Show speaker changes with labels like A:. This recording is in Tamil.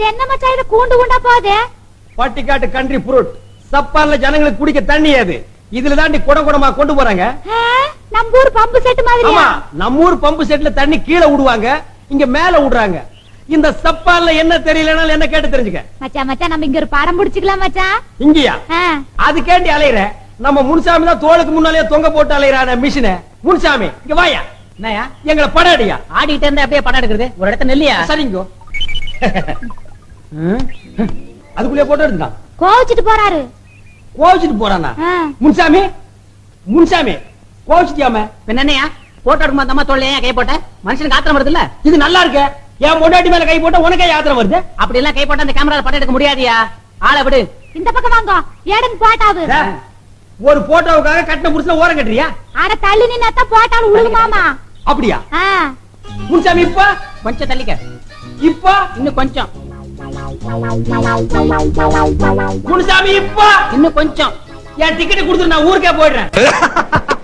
A: இது என்ன மச்சான் இது கூண்டு கூண்டா போகுது
B: பட்டிக்காட்டு கண்ட்ரி புருட் சப்பான்ல ஜனங்களுக்கு குடிக்க தண்ணி அது இதுல தாண்டி குடம் குடமா கொண்டு போறாங்க
A: ஆ, நம்ம ஊர் பம்பு செட்
B: ஆமா
A: மாதிரியா
B: நம்ம ஊர் பம்பு செட்ல தண்ணி கீழே விடுவாங்க இங்க மேல விடுறாங்க இந்த சப்பான்ல என்ன தெரியலனாலும் என்ன கேட்டு தெரிஞ்சுக்க
A: மச்சான் மச்சான் நம்ம இங்க ஒரு படம் புடிச்சுக்கலாம் மச்சான்
B: இங்கயா
A: ஆ,
B: அதுக்கேண்டி அலையிற நம்ம முன்சாமி தான் தோளுக்கு முன்னாலே தொங்க போட்டு அலையிறான மிஷின முன்சாமி இங்க வாயா
C: என்னயா
B: எங்களை படம் அடியா
C: ஆடிட்டு இருந்தா அப்படியே படம் எடுக்கிறது ஒரு இடத்துல நெல்லியா
B: சரிங்கோ அதுக்குள்ளே போட்டோ எடுத்தான்
A: கோவிச்சிட்டு போறாரு
B: கோவிச்சுட்டு போறானா
A: ஆ,
B: முன்சாமி முன்சாமி கோவிச்சுட்டியாம
C: என்னையா போட்டோ எடுக்கும் அந்த அம்மா தோல்ல ஏன் கை போட்ட மனுஷனுக்கு ஆத்திரம் வருது இல்ல
B: இது நல்லா இருக்க என் பொண்டாட்டி மேல கை போட்டா உனக்கே யாத்திரம் வருது
C: அப்படி எல்லாம் கை போட்டு அந்த கேமரால படம் எடுக்க முடியாதியா ஆளை விடு
A: இந்த பக்கம் வாங்க ஏடன் போட்டாவு
B: ஏ, ஒரு போட்டோவுக்காக கட்டின புருஷன ஓரம் கட்டுறியா
A: அட தள்ளி நின்னாத்தான் போட்டாலும் உழுகுமாமா
B: அப்படியா
A: ஆ,
B: முன்சாமி இப்ப
C: கொஞ்சம் தள்ளிக்க
B: இப்ப
C: இன்னும் கொஞ்சம்
B: முன்சாமி இப்ப
C: இன்னும் கொஞ்சம்
B: என் டிக்கெட் கொடுத்துட்டு நான் ஊருக்கே போயிடுறேன்